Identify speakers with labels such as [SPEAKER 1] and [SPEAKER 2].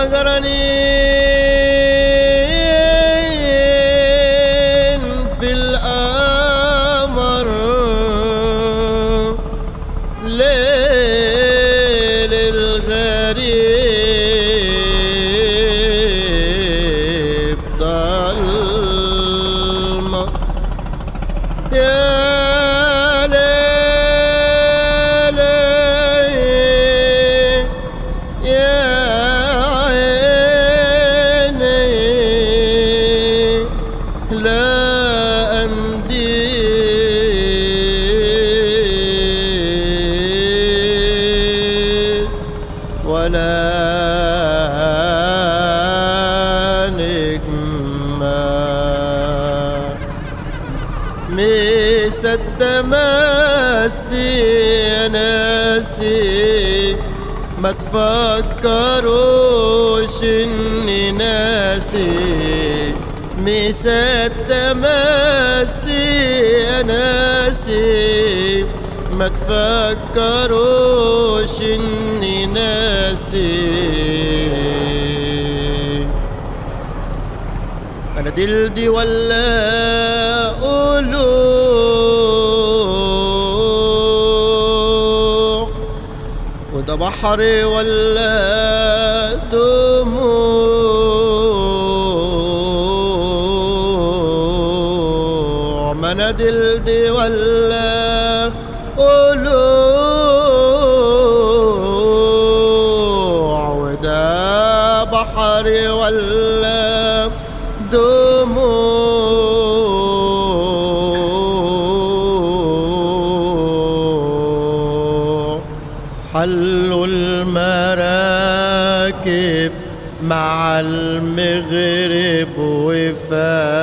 [SPEAKER 1] سهرانين في القمر ليل الغريب ضلمة يا ليل يا عيني لا أندي ولا نجمة مصدق مسي يا ناسي ما تفكروش اني ناسي مصدق مسي يا ناسي ما تفكروش اني ناسي انا دلدي ولا قلوب وده بحري ولا دموع ما انا دلدي ولا قلوع وده بحري ولا دموع حلوا المراكب مع المغرب وفات